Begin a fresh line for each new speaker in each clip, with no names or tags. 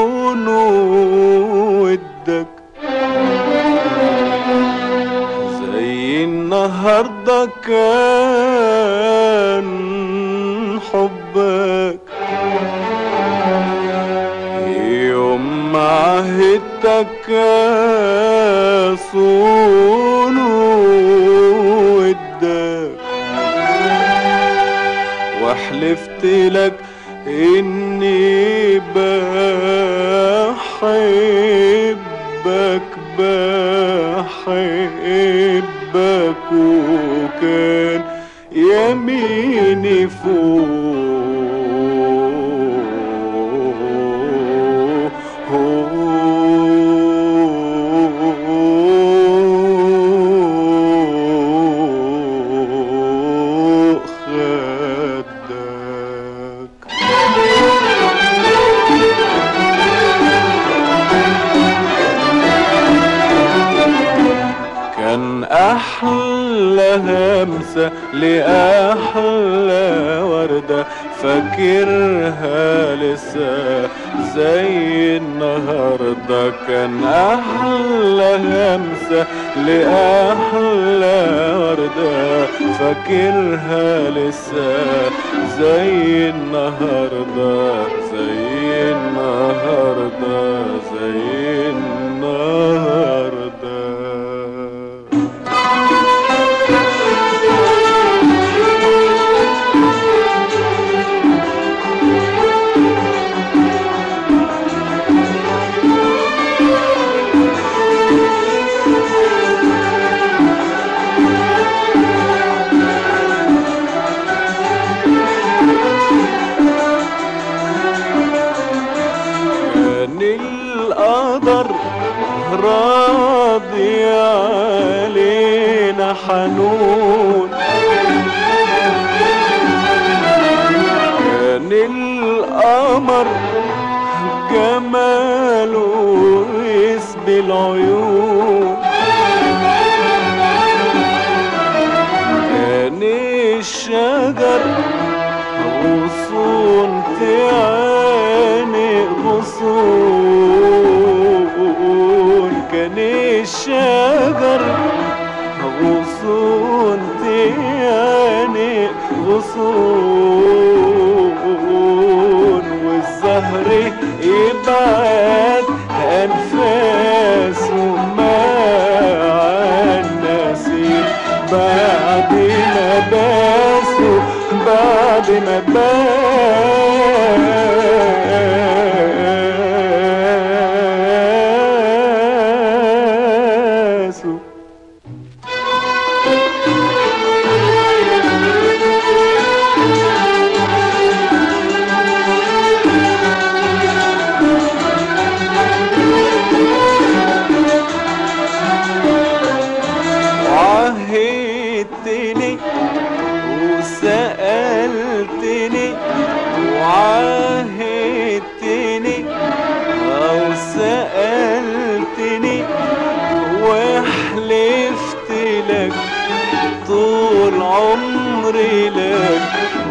صون ودك زي النهاردة كان حبك يوم ما عهدتك صون ودك وحلفت لك اني بحبك بحبك وكان يميني فوق خدك كان أحلى همسة لأحلى وردة فاكرها لسه زي النهاردة كان أحلى همسة لأحلى وردة فاكرها لسه زي النهاردة زي النهاردة زي النهاردة كان القدر راضي علينا حنون كان القمر جماله يسبي العيون كان الشجر غصون تعاني غصون كان الشجر غصون تعاني غصون والزهر يبعد أنفاسه مع النسيم بعد ما باسوا بعد ما باسوا عهدتني وسألتني وعاهدتني أو سألتني وحلفت لك طول عمري لك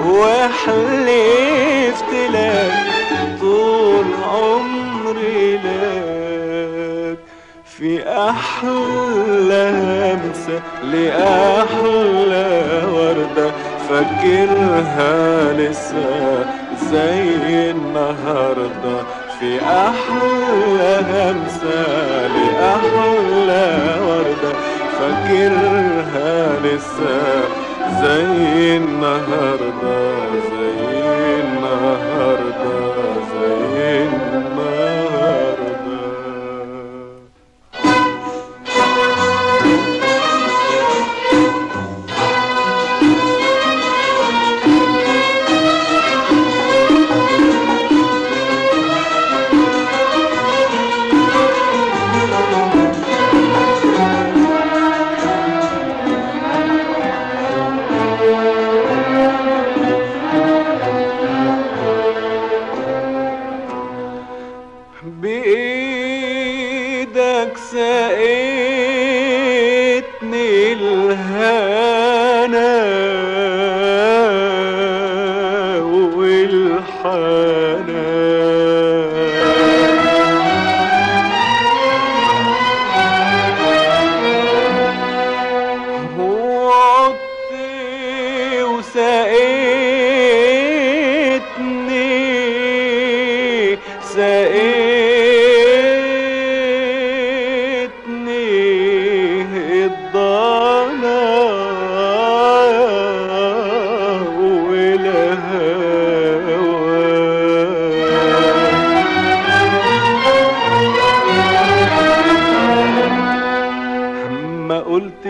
وحلفت لك طول عمري لك في أحلى همسة لأحلى وردة فاكرها لسه زي النهاردة في أحلى همسة لأحلى وردة فاكرها لسه زي النهاردة زي النهاردة زي النهاردة بإيدك سقيتني الهنا والحنان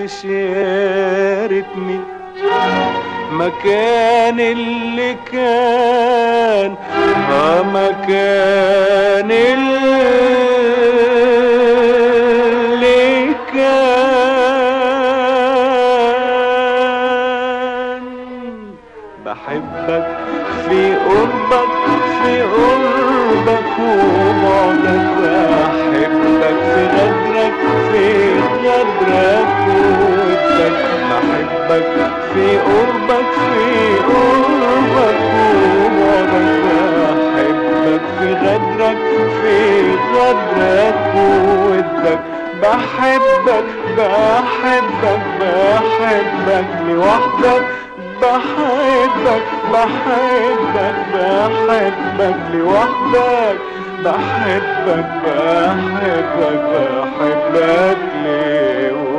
تشاركني مكان اللي كان آه مكان اللي كان بحبك في قربك في قربك وبعدك بحبك في غدرك في غدرك وودك بحبك في قربك في قربك وبعدك بحبك في غدرك في غدرك وودك بحبك بحبك بحبك لوحدك بحبك بحبك بحبك لوحدك بحبك بحبك بحبك لوحدك